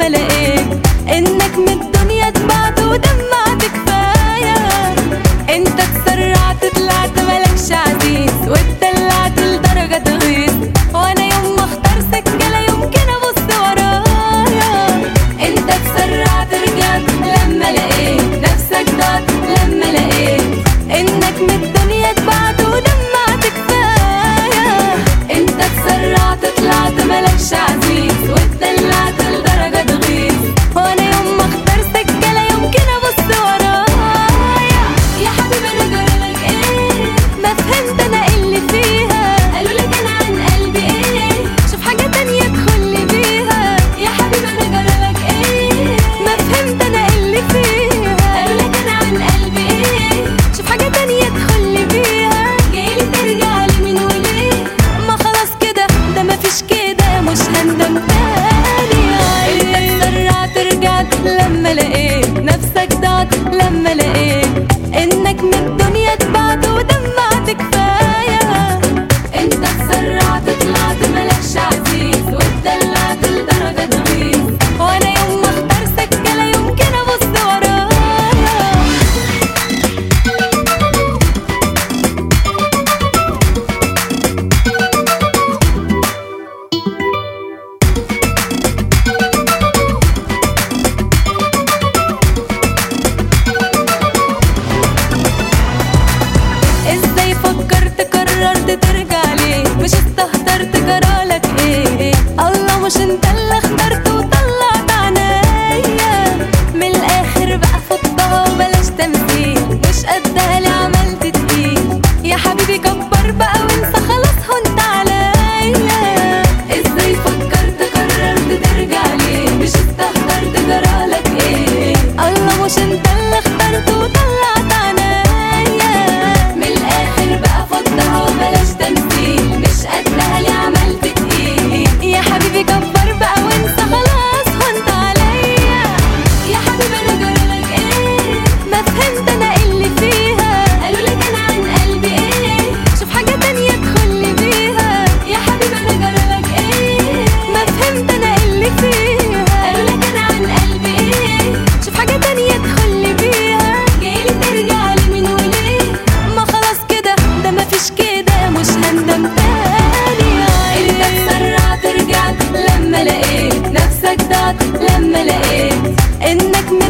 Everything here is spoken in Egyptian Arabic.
لما لقيت انك من الدنيا اتبعت ودمعت كفايه انت اتسرعت طلعت ملكش عزيز واتدلعت لدرجه تغيظ وانا يوم ما اختار سكه لا يمكن ابص ورايا انت اتسرعت رجعت لما لقيت نفسك ضاعت لما لقيت انك من الدنيا اتبعت ودمعت كفايه انت اتسرعت طلعت ملكش عزيز واتدلعت لدرجه تغيظ وانا يوم ما اختار سكه لا يمكن ابص ورايا يا حبيبي انا جرالك ايه ما فهمت انا إيه اللي فيها قالوا لك انا عن قلبي ايه شوف حاجه تانية تدخلي بيها يا حبيبي انا جرالك ايه ما فهمت انا إيه اللي فيها قالوا لك انا عن قلبي ايه شوف حاجه تانية تدخلي بيها جايلي ترجع لي من وليه ما خلاص كده ده مفيش كده مش هندم تاني انت اتسرعت رجعت لما لقيت نفسك ضاعت لما لقيت انك من الدنيا اتبعت ودمعت كفايه انت اتسرعت طلعت ملكش عزيز واتدلعت لدرجه تغيظ وانا يوم ما اختار سكه لا يمكن ابص ورايا ازاي فكرت قررت ترجع ليه مش استهترت جرالك ايه الله مش انت اللي اخترت وطلعت عنايا من الاخر بقى فضها وبلاش تمثيل مش قدها لي عملت تقيل يا حبيبي كبر بقى وانسى خلاص هنت عليا ازاي فكرت قررت ترجع ليه مش استهترت جرالك ايه الله مش انت اللي اخترت وطلعت عنايا من الاخر بقى فضها وبلاش تمثيل مش قدها لي عملت تقيل يا حبيبي كبر بقى وانسى خلاص هنت عليا يا حبيبي انا جرالك ايه ما فهمت انا إيه اللي فيها قالوا لك انا عن قلبي ايه شوف حاجه تانية تدخلي بيها يا حبيبي انا جرالك ايه ما فهمت انا إيه اللي فيها قالوا لك انا عن قلبي ايه شوف حاجه تانية تدخلي بيها جايلي ترجع لي من وليه ما خلاص كده ده مفيش كده مش هندم تاني انت اتسرعت رجعت لما لقيت نفسك ضاعت لما لقيت انك